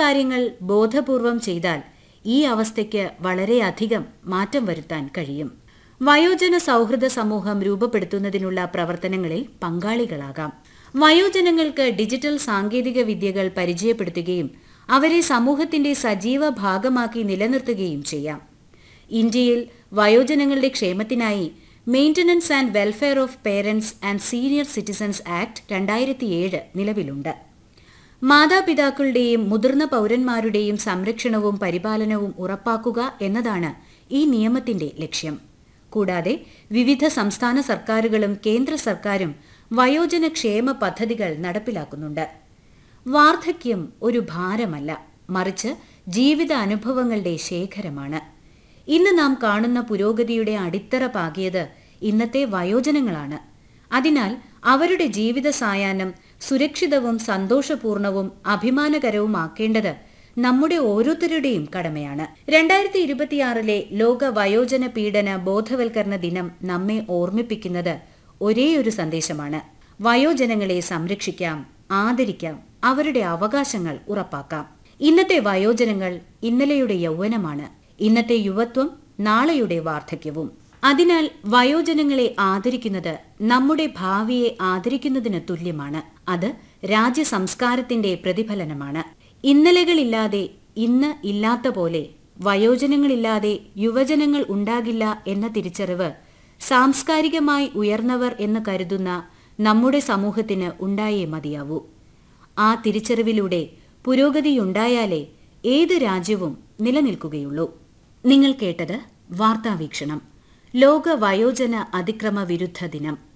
കാര്യങ്ങൾ ബോധപൂർവം ചെയ്താൽ ഈ അവസ്ഥയ്ക്ക് വളരെയധികം മാറ്റം വരുത്താൻ കഴിയും വയോജന സൗഹൃദ സമൂഹം രൂപപ്പെടുത്തുന്നതിനുള്ള പ്രവർത്തനങ്ങളിൽ പങ്കാളികളാകാം വയോജനങ്ങൾക്ക് ഡിജിറ്റൽ സാങ്കേതിക വിദ്യകൾ പരിചയപ്പെടുത്തുകയും അവരെ സമൂഹത്തിന്റെ സജീവ ഭാഗമാക്കി നിലനിർത്തുകയും ചെയ്യാം ഇന്ത്യയിൽ വയോജനങ്ങളുടെ ക്ഷേമത്തിനായി maintenance and welfare of parents and senior citizens act രണ്ടായിരത്തിയേഴ് നിലവിലുണ്ട് മാതാപിതാക്കളുടെയും മുതിർന്ന പൗരന്മാരുടെയും സംരക്ഷണവും പരിപാലനവും ഉറപ്പാക്കുക എന്നതാണ് ഈ നിയമത്തിന്റെ ലക്ഷ്യം കൂടാതെ വിവിധ സംസ്ഥാന സർക്കാരുകളും കേന്ദ്ര സർക്കാരും വയോജന ക്ഷേമ പദ്ധതികൾ നടപ്പിലാക്കുന്നുണ്ട് വാർദ്ധക്യം ഒരു ഭാരമല്ല മറിച്ച് ജീവിത അനുഭവങ്ങളുടെ ശേഖരമാണ് ഇന്ന് നാം കാണുന്ന പുരോഗതിയുടെ അടിത്തറ പാകിയത് ഇന്നത്തെ വയോജനങ്ങളാണ് അതിനാൽ അവരുടെ ജീവിത സായാഹ്നം സുരക്ഷിതവും സന്തോഷപൂർണവും അഭിമാനകരവുമാക്കേണ്ടത് നമ്മുടെ ഓരോരുത്തരുടെയും കടമയാണ് രണ്ടായിരത്തി ഇരുപത്തിയാറിലെ ലോക വയോജന പീഡന ബോധവൽക്കരണ ദിനം നമ്മെ ഓർമ്മിപ്പിക്കുന്നത് ഒരേയൊരു സന്ദേശമാണ് വയോജനങ്ങളെ സംരക്ഷിക്കാം ആദരിക്കാം അവരുടെ അവകാശങ്ങൾ ഉറപ്പാക്കാം ഇന്നത്തെ വയോജനങ്ങൾ ഇന്നലെയുടെ യൗവനമാണ് ഇന്നത്തെ യുവത്വം നാളെയുടെ വാർദ്ധക്യവും അതിനാൽ വയോജനങ്ങളെ ആദരിക്കുന്നത് നമ്മുടെ ഭാവിയെ ആദരിക്കുന്നതിന് തുല്യമാണ് അത് രാജ്യ സംസ്കാരത്തിന്റെ പ്രതിഫലനമാണ് ഇന്നലകളില്ലാതെ ഇന്ന് ഇല്ലാത്ത പോലെ വയോജനങ്ങളില്ലാതെ യുവജനങ്ങൾ ഉണ്ടാകില്ല എന്ന തിരിച്ചറിവ് സാംസ്കാരികമായി ഉയർന്നവർ എന്ന് കരുതുന്ന നമ്മുടെ സമൂഹത്തിന് ഉണ്ടായേ മതിയാവൂ ആ തിരിച്ചറിവിലൂടെ പുരോഗതിയുണ്ടായാലേ ഏത് രാജ്യവും നിലനിൽക്കുകയുള്ളൂ നിങ്ങൾ കേട്ടത് വാർത്താവീക്ഷണം ലോക വയോജന അതിക്രമ വിരുദ്ധ ദിനം